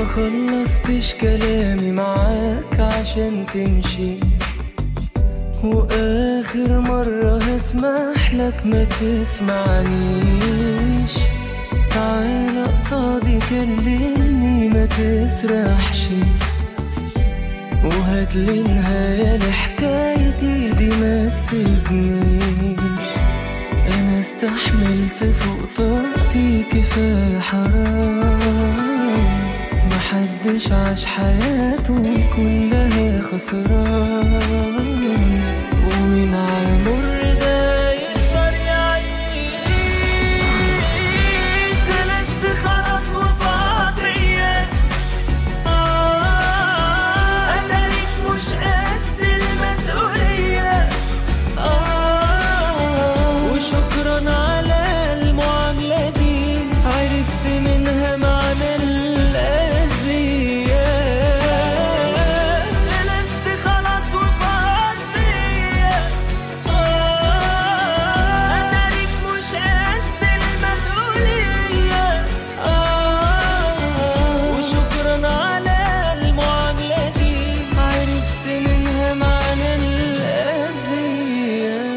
خلصتش كلامي معاك عشان تمشي واخر مرة هسمح لك ما تسمعنيش تعال قصادي كلمني ما تسرحش وهاتلي نهاية لحكايتي دي ما تسيبنيش انا استحملت فوق طاقتي كفاية حرام محدش عاش حياته كلها خسران ومين عالمر ده يقدر يعيش جلست خلاص وفاض بيا أنا ليك مش قد المسؤولية وشكرا على المعاملة دي عرفت منها معنى الأذية جلست خلاص وفاض بيا أنا ليك مش قد المسؤولية وشكرا على المعاملة دي عرفت منها معنى الأذية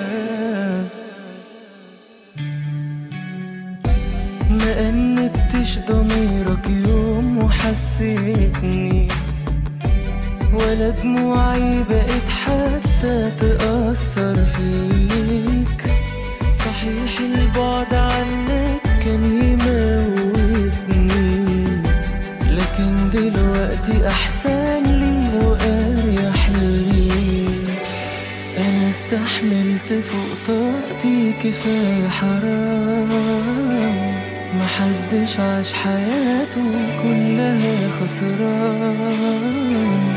ما أنبتش ضميرك يوم وحسيتني ولا دموعي بقت حتى تأثر فيك صحيح البعد عنك كان يموتني لكن دلوقتي أحسن لي وأريح لي أنا استحملت فوق طاقتي كفاية حرام محدش عاش حياته كلها خسران